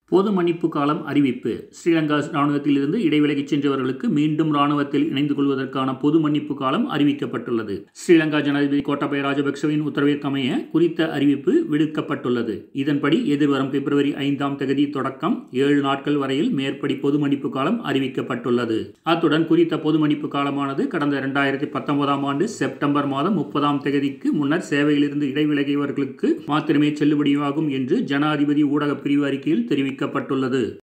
பொது மன்னிப்பு காலம் அறிவிப்பு ஸ்ரீலங்கா ராணுவத்திலிருந்து இடைவிலகிச் சென்றவர்களுக்கு மீண்டும் ராணுவத்தில் இணைந்து கொள்வதற்கான பொது மன்னிப்பு காலம் அறிவிக்கப்பட்டுள்ளது ஸ்ரீலங்கா ஜனாதிபதி கோட்டாபய ராஜபக்சவின் உத்தரவிற்கமைய குறித்த அறிவிப்பு விடுக்கப்பட்டுள்ளது இதன்படி எதிர்வரும் பிப்ரவரி ஐந்தாம் தேதி தொடக்கம் ஏழு நாட்கள் வரையில் மேற்படி பொது மன்னிப்பு காலம் அறிவிக்கப்பட்டுள்ளது அத்துடன் குறித்த பொது மன்னிப்பு காலமானது கடந்த இரண்டாயிரத்தி பத்தொன்பதாம் ஆண்டு செப்டம்பர் மாதம் முப்பதாம் தேதிக்கு முன்னர் சேவையிலிருந்து இடைவிலகியவர்களுக்கு மாத்திரமே செல்லுபடியாகும் என்று ஜனாதிபதி ஊடக பிரிவு அறிக்கையில் தெரிவிக்கப்பட்டுள்ளது